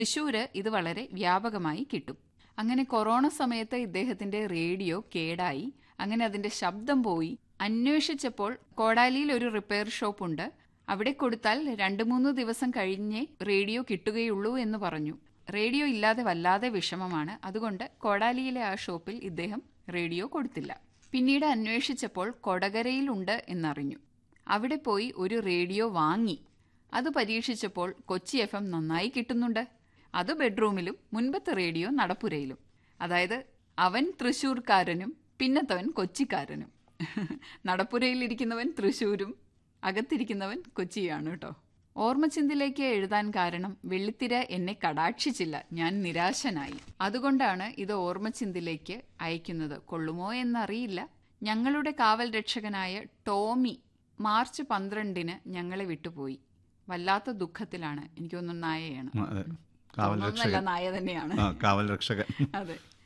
തൃശ്ശൂര് ഇത് വളരെ വ്യാപകമായി കിട്ടും അങ്ങനെ കൊറോണ സമയത്ത് ഇദ്ദേഹത്തിന്റെ റേഡിയോ കേടായി അങ്ങനെ അതിന്റെ ശബ്ദം പോയി അന്വേഷിച്ചപ്പോൾ കോടാലിയിൽ ഒരു റിപ്പയർ ഷോപ്പ് ഉണ്ട് അവിടെ കൊടുത്താൽ രണ്ട് മൂന്ന് ദിവസം കഴിഞ്ഞേ റേഡിയോ കിട്ടുകയുള്ളൂ എന്ന് പറഞ്ഞു റേഡിയോ ഇല്ലാതെ വല്ലാതെ വിഷമമാണ് അതുകൊണ്ട് കോടാലിയിലെ ആ ഷോപ്പിൽ ഇദ്ദേഹം റേഡിയോ കൊടുത്തില്ല പിന്നീട് അന്വേഷിച്ചപ്പോൾ കൊടകരയിലുണ്ട് എന്നറിഞ്ഞു അവിടെ പോയി ഒരു റേഡിയോ വാങ്ങി അത് പരീക്ഷിച്ചപ്പോൾ കൊച്ചി എഫ് എം നന്നായി കിട്ടുന്നുണ്ട് അത് ബെഡ്റൂമിലും മുൻപത്തെ റേഡിയോ നടപ്പുരയിലും അതായത് അവൻ തൃശ്ശൂർക്കാരനും പിന്നത്തവൻ കൊച്ചിക്കാരനും നടപ്പുരയിലിരിക്കുന്നവൻ തൃശ്ശൂരും അകത്തിരിക്കുന്നവൻ കൊച്ചിയാണ് കേട്ടോ ഓർമ്മചിന്തിലേക്ക് എഴുതാൻ കാരണം വെള്ളിത്തിര എന്നെ കടാക്ഷിച്ചില്ല ഞാൻ നിരാശനായി അതുകൊണ്ടാണ് ഇത് ഓർമ്മചിന്തിലേക്ക് അയക്കുന്നത് കൊള്ളുമോ എന്നറിയില്ല ഞങ്ങളുടെ കാവൽ രക്ഷകനായ ടോമി മാർച്ച് പന്ത്രണ്ടിന് ഞങ്ങളെ വിട്ടുപോയി വല്ലാത്ത ദുഃഖത്തിലാണ് എനിക്ക് തോന്നുന്നു നായയാണ് ആ, അതെ. കാവൽ ഒന്നല്ല രക്ഷകൻ നായ തന്നെയാണ് ആ കാവൽ രക്ഷകൻ അതെ